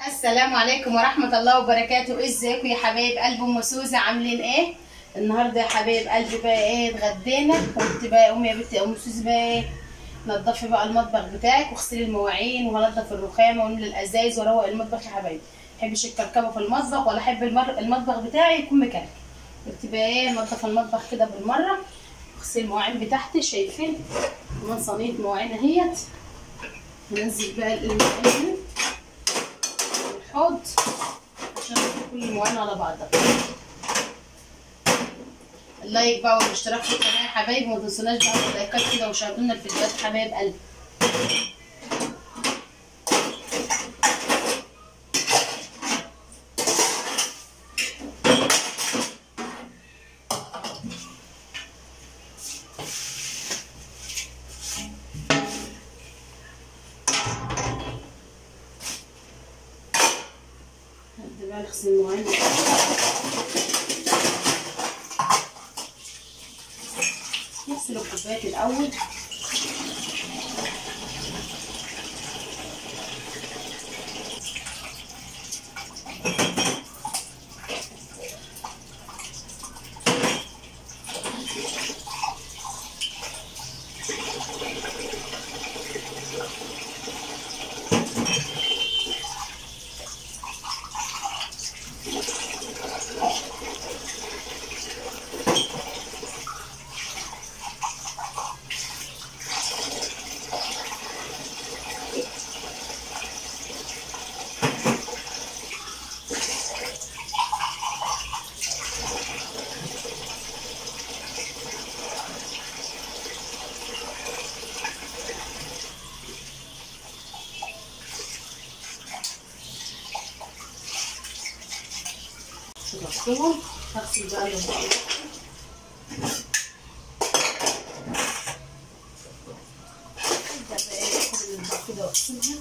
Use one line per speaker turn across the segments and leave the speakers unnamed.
السلام عليكم ورحمة الله وبركاته ازيكم يا حبايب قلب ام سوزة عاملين ايه النهارده يا حبايب قلبي بقى ايه اتغدينا وانت بقى قومي يا بنتي ام سوزة بقى ايه نضفي بقى المطبخ بتاعك واغسلي المواعين وهنضف الرخامة واملي الازايز واروق المطبخ يا حبايبي محبش الكركبة في المطبخ ولا احب المر... المطبخ بتاعي يكون مكركب قلت بقى ايه نضف المطبخ كده بالمرة واغسلي المواعين بتاعتي شايفين كمان صينية مواعين اهيت ننزل بقى المواعين الحوض عشان كل المواعين على بعضها اللايك بقى والاشتراك في القناه يا حبايبي وما تنسوناش بقى اللايكات كده وشاهدونا الفيديوهات حبايب قلبي نبدا بقى نغسل المواعين نغسل الكوبايات الاول غسلهم هغسل بقى الاطباق ابدا بقى ايه اخد الاطباق كده واغسلها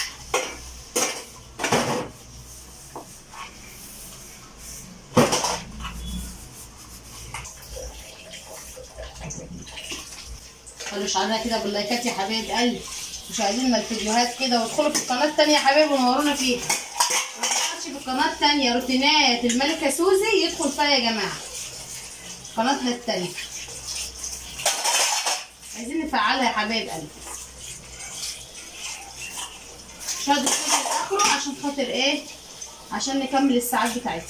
خلوش عنها كده باللايكات يا حبايب قلبي مشاهدينا الفيديوهات كده وادخلوا في القناه التانيه يا حبايبي ونورونا فيها في القناة التانية روتينات الملكة سوزي يدخل فيها يا جماعة قناتنا التانية عايزين نفعلها يا حبايب قلبي شاهدوا الفيديو لاخره عشان خاطر ايه عشان نكمل الساعات بتاعتي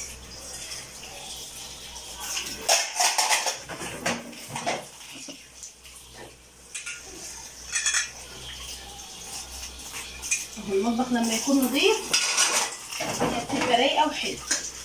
المطبخ لما يكون نظيف بتبقى رايقه وحلوه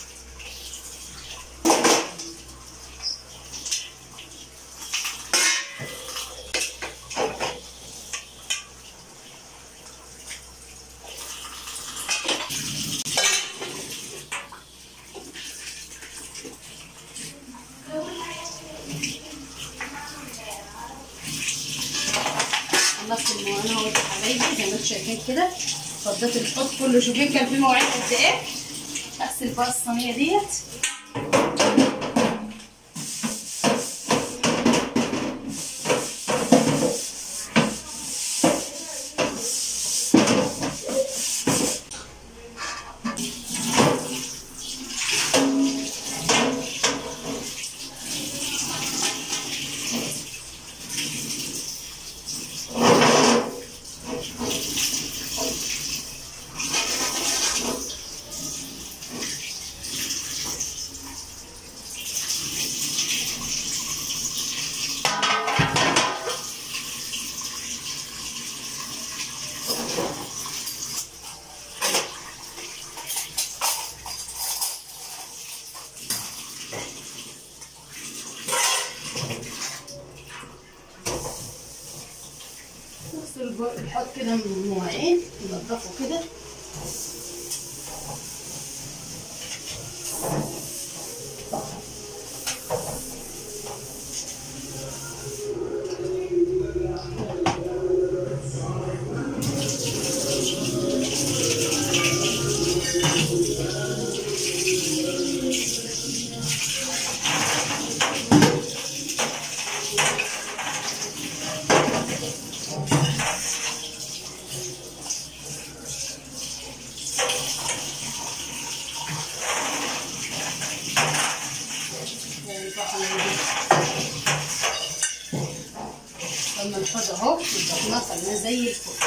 خلصت المواعين اهو يا حبايبي زي ما انتم شايفين كده فضيت الحوض كله شوفين كان فيه مواعين قد ايه اغسل بقى الصينيه ديت نغسل الحوض كده من المواعين ننضفه كده اهو نضفناه خليناه زي الفل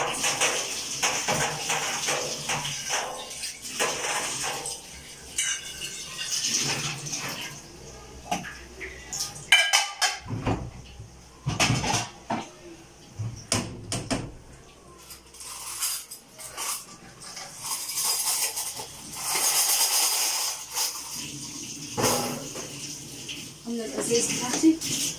عامله الازاز بتاعتي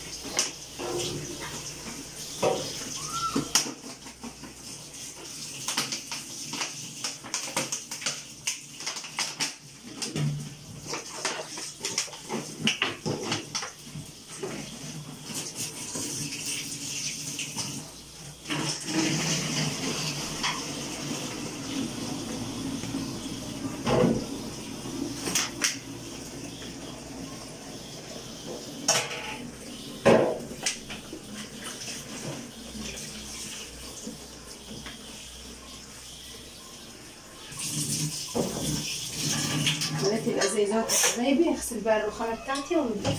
مليت الازازات يا حبايبي اغسل بقى الرخامه بتاعتي ونضيف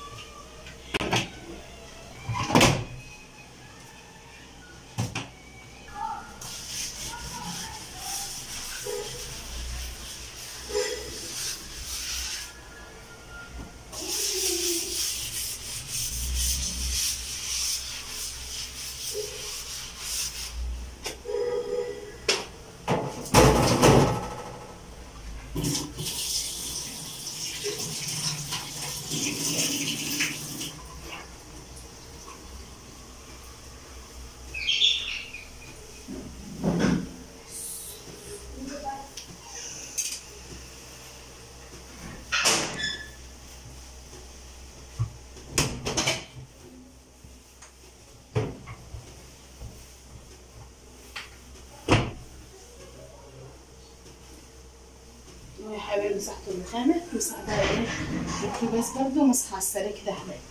يا حبايبي مسحت الرخامة مسح بقى ايه الكباس برضو مسح على السريع كده يا حبايبي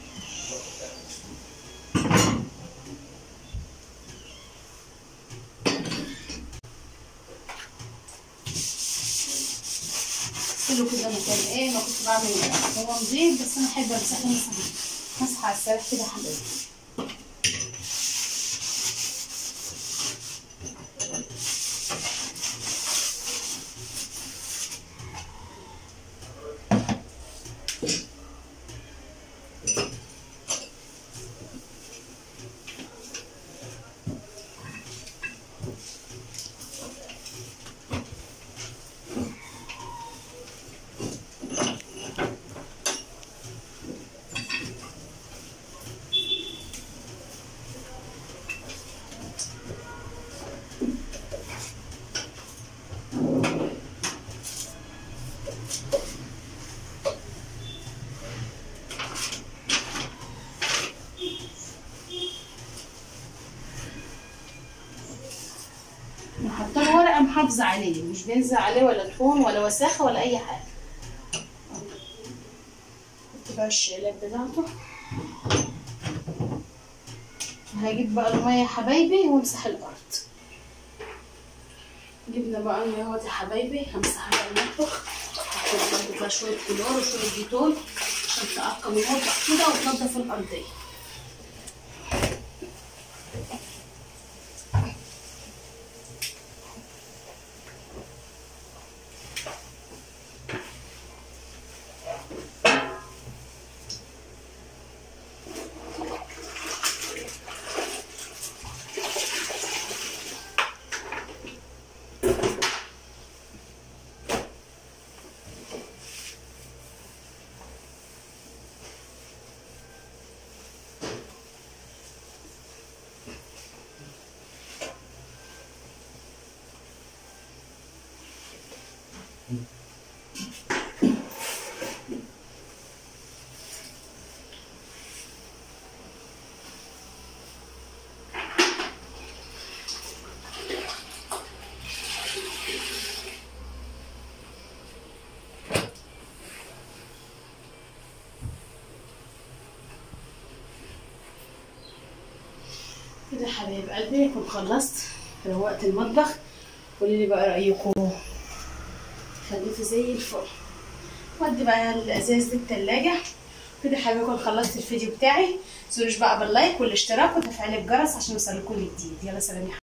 كله كده مكان ايه ما كنت بعمل هو نضيف بس انا احب امسحه مسح مسح على السريع كده يا حبايبي نحط له ورقه محافظه عليه مش بينزل عليه ولا طحون ولا وساخه ولا اي حاجه حط بقى الشيلات بتاعته هجيب بقى الميه يا حبايبي وامسح الارض جبنا بقى الميه اهوت يا حبايبي همسح بقى المطبخ هحط برضه بقى شويه كلور وشويه ديتول عشان تعقم المطبخ كده وتنضف الارضيه كده يا حبايب قلبي كنت خلصت روقت المطبخ قولي لي بقى رايكم خليته زي الفل ودي بقى الازاز دي التلاجة كده يا حبايبي اكون خلصت الفيديو بتاعي متنسوش بقى باللايك والاشتراك وتفعيل الجرس عشان يوصلكوا الجديد يلا سلام يا حبايبي